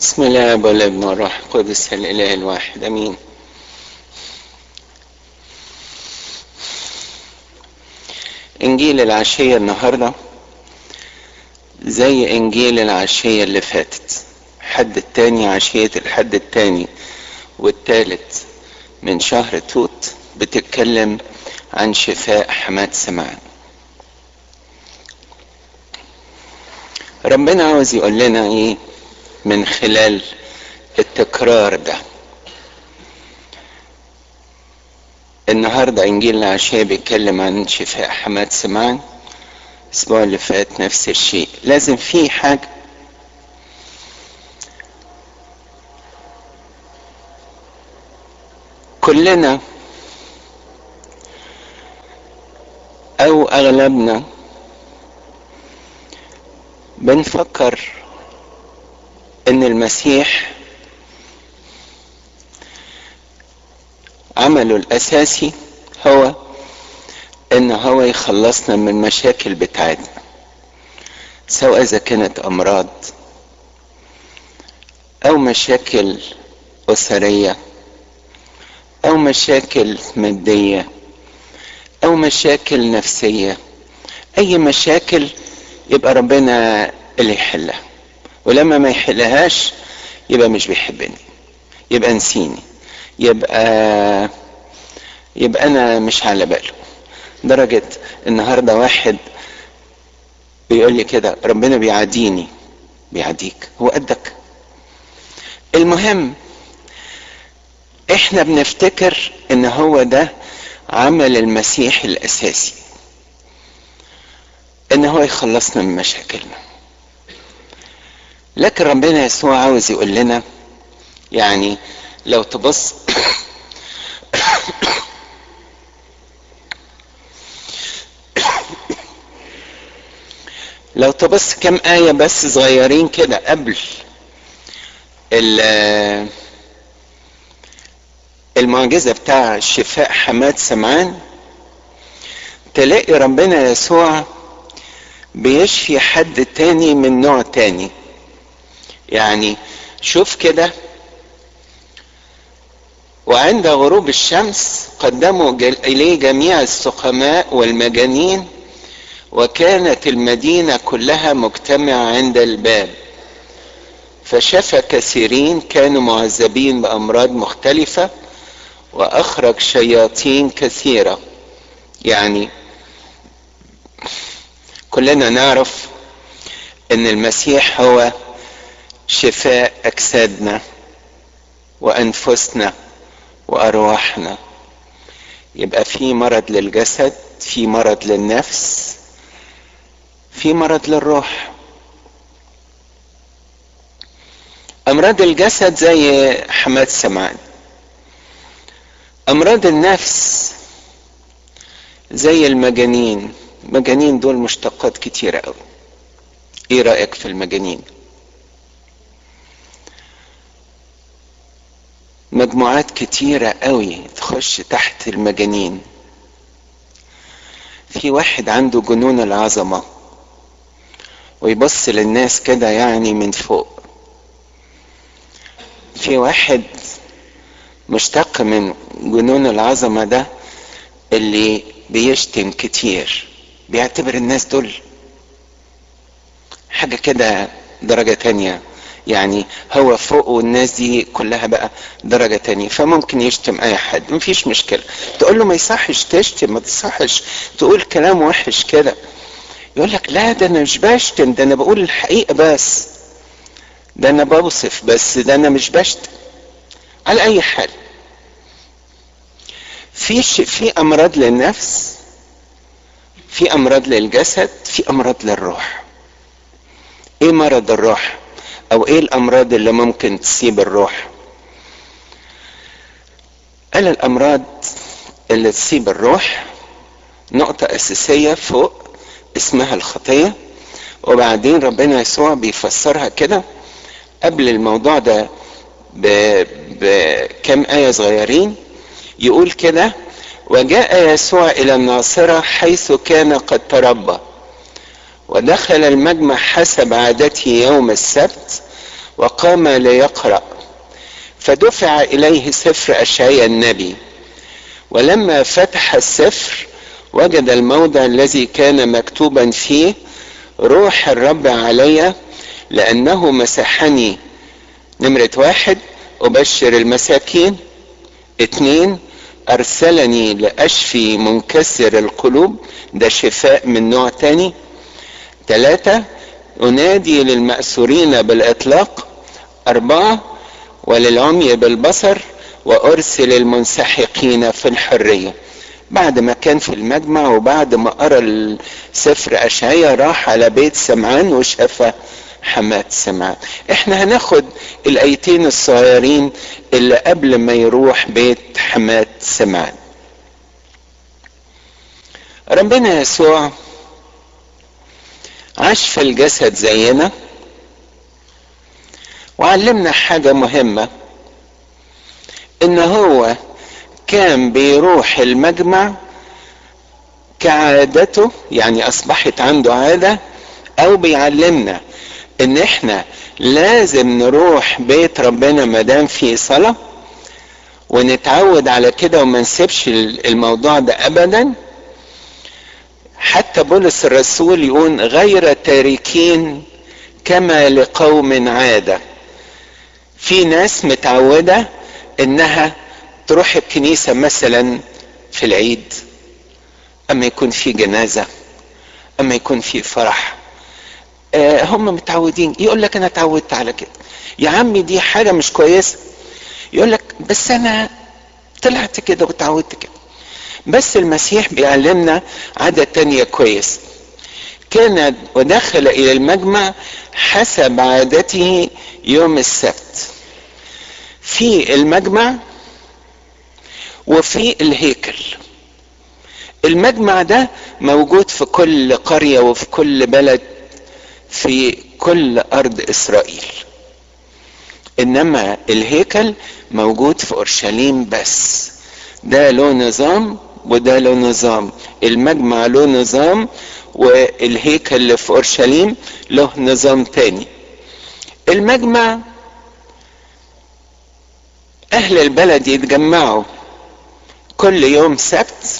بسم الله والابن والروح القدس الاله الواحد امين انجيل العشيه النهارده زي انجيل العشيه اللي فاتت حد التاني عشيه الحد التاني والتالت من شهر توت بتتكلم عن شفاء حماد سمعان ربنا عاوز يقول لنا ايه من خلال التكرار ده النهاردة انجيل العشاء بيتكلم عن شفاء حماد سمعان الاسبوع اللي فات نفس الشيء لازم في حاجة كلنا او اغلبنا بنفكر ان المسيح عمله الاساسي هو ان هو يخلصنا من المشاكل بتاعتنا سواء اذا كانت امراض او مشاكل اسريه او مشاكل ماديه او مشاكل نفسيه اي مشاكل يبقى ربنا اللي يحلها ولما ما يحلهاش يبقى مش بيحبني يبقى نسيني يبقى يبقى انا مش على باله درجة النهاردة واحد بيقول لي كده ربنا بيعاديني بيعاديك هو قدك المهم احنا بنفتكر ان هو ده عمل المسيح الاساسي ان هو يخلصنا من مشاكلنا لكن ربنا يسوع عاوز يقول لنا يعني لو تبص لو تبص كم آية بس صغيرين كده قبل المعجزة بتاع شفاء حماد سمعان تلاقي ربنا يسوع بيشفي حد تاني من نوع تاني يعني شوف كده وعند غروب الشمس قدموا إليه جميع السقماء والمجانين وكانت المدينة كلها مجتمعة عند الباب فشفى كثيرين كانوا معذبين بأمراض مختلفة وأخرج شياطين كثيرة يعني كلنا نعرف ان المسيح هو شفاء اجسادنا وانفسنا وارواحنا يبقى في مرض للجسد في مرض للنفس في مرض للروح امراض الجسد زي حماد سمعان امراض النفس زي المجانين المجانين دول مشتقات كتيرة قوي ايه رأيك في المجانين مجموعات كتيرة قوي تخش تحت المجانين في واحد عنده جنون العظمة ويبص للناس كده يعني من فوق في واحد مشتق من جنون العظمة ده اللي بيشتم كتير بيعتبر الناس دول حاجة كده درجة تانية يعني هو فوق والناس دي كلها بقى درجة تانية فممكن يشتم اي حد مفيش مشكلة تقول له ما يصحش تشتم ما تصحش تقول كلام وحش كده يقول لك لا ده انا مش بشتم ده انا بقول الحقيقة بس ده انا بوصف بس ده انا مش بشتم على اي حال في في امراض للنفس في امراض للجسد في امراض للروح ايه مرض الروح او ايه الامراض اللي ممكن تصيب الروح قال الامراض اللي تصيب الروح نقطة اساسية فوق اسمها الخطية وبعدين ربنا يسوع بيفسرها كده قبل الموضوع ده بكم آية صغيرين يقول كده وجاء يسوع إلى الناصرة حيث كان قد تربى ودخل المجمع حسب عادته يوم السبت وقام ليقرأ فدفع إليه سفر أشعياء النبي ولما فتح السفر وجد الموضع الذي كان مكتوبا فيه روح الرب علي لأنه مسحني نمرة واحد أبشر المساكين اتنين أرسلني لأشفي منكسر القلوب ده شفاء من نوع تاني تلاتة أنادي للمأسورين بالإطلاق أربعة وللعمي بالبصر وأرسل المنسحقين في الحرية بعد ما كان في المجمع وبعد ما قرا سفر أشعية راح على بيت سمعان وشفى حماة سمعان احنا هناخد الايتين الصغيرين اللي قبل ما يروح بيت حماة سمعان ربنا يسوع عاش في الجسد زينا وعلمنا حاجة مهمة ان هو كان بيروح المجمع كعادته يعني اصبحت عنده عادة او بيعلمنا ان احنا لازم نروح بيت ربنا مدام في صلاة ونتعود على كده وما نسيبش الموضوع ده ابدا حتى بولس الرسول يقول غير تاركين كما لقوم عادة في ناس متعودة انها تروح الكنيسة مثلا في العيد اما يكون في جنازة اما يكون في فرح آه هم متعودين يقول لك انا اتعودت على كده يا عمي دي حاجة مش كويسة يقول لك بس انا طلعت كده وتعودت كده بس المسيح بيعلمنا عادة تانية كويس كان ودخل الى المجمع حسب عادته يوم السبت في المجمع وفي الهيكل المجمع ده موجود في كل قرية وفي كل بلد في كل ارض اسرائيل انما الهيكل موجود في اورشليم بس ده له نظام وده له نظام المجمع له نظام والهيكل اللي في اورشليم له نظام تاني المجمع اهل البلد يتجمعوا كل يوم سبت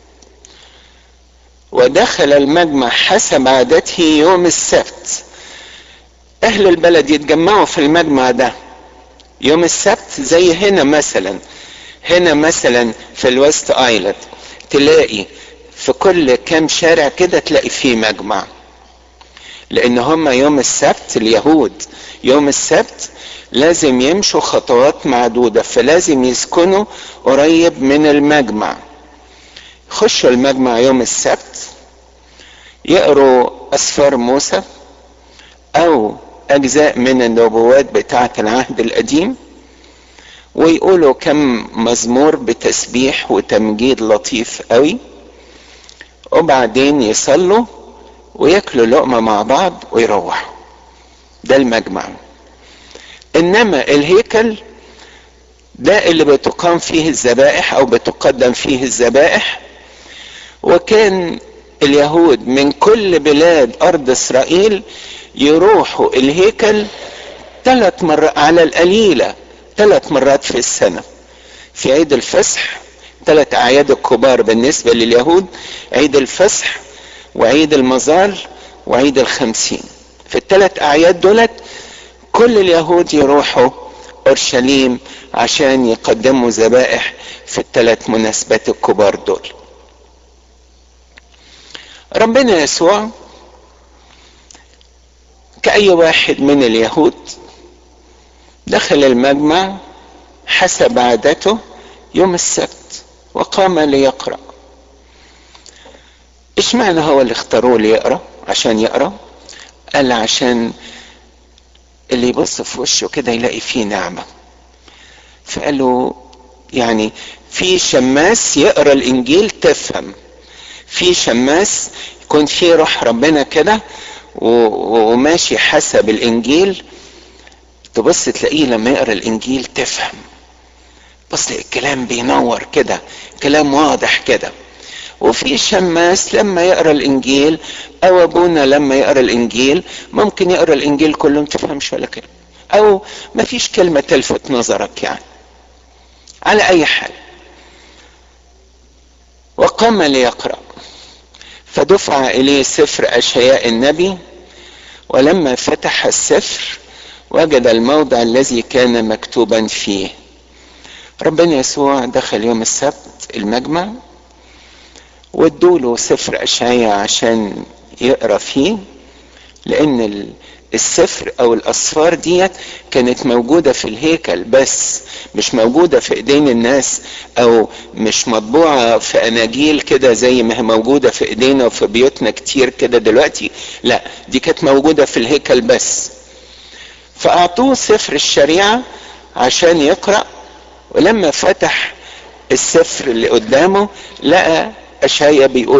ودخل المجمع حسب عادته يوم السبت اهل البلد يتجمعوا في المجمع ده يوم السبت زي هنا مثلا هنا مثلا في الويست ايلاند تلاقي في كل كام شارع كده تلاقي فيه مجمع لان هم يوم السبت اليهود يوم السبت لازم يمشوا خطوات معدودة فلازم يسكنوا قريب من المجمع خشوا المجمع يوم السبت يقروا اسفار موسى او اجزاء من النبوات بتاعة العهد القديم ويقولوا كم مزمور بتسبيح وتمجيد لطيف قوي وبعدين يصلوا وياكلوا لقمة مع بعض ويروحوا ده المجمع انما الهيكل ده اللي بتقام فيه الذبائح او بتقدم فيه الذبائح وكان اليهود من كل بلاد ارض اسرائيل يروحوا الهيكل ثلاث مرات على القليله ثلاث مرات في السنه في عيد الفصح ثلاث اعياد الكبار بالنسبه لليهود عيد الفصح وعيد المظال وعيد الخمسين في الثلاث اعياد دولت كل اليهود يروحوا اورشليم عشان يقدموا ذبائح في الثلاث مناسبات الكبار دول ربنا يسوع كأي واحد من اليهود دخل المجمع حسب عادته يوم السبت وقام ليقرأ ايش معنى هو اللي اختاروه ليقرأ عشان يقرأ قال عشان اللي يبص في وشه كده يلاقي فيه نعمة فقالوا يعني في شماس يقرا الانجيل تفهم في شماس يكون في روح ربنا كده وماشي حسب الانجيل تبص تلاقيه لما يقرا الانجيل تفهم بص الكلام بينور كده كلام واضح كده وفي شماس لما يقرا الانجيل او ابونا لما يقرا الانجيل ممكن يقرا الانجيل كله ما تفهمش ولا كلمه او مفيش كلمة تلفت نظرك يعني على اي حال وقام ليقرأ فدفع اليه سفر اشعياء النبي ولما فتح السفر وجد الموضع الذي كان مكتوبا فيه ربنا يسوع دخل يوم السبت المجمع وادوله سفر اشعياء عشان يقرا فيه لان السفر او الاسفار ديت كانت موجودة في الهيكل بس مش موجودة في ايدين الناس او مش مطبوعة في اناجيل كده زي ما هي موجودة في ايدينا وفي بيوتنا كتير كده دلوقتي لا دي كانت موجودة في الهيكل بس فاعطوه سفر الشريعة عشان يقرأ ولما فتح السفر اللي قدامه لقى اشعيا بيقول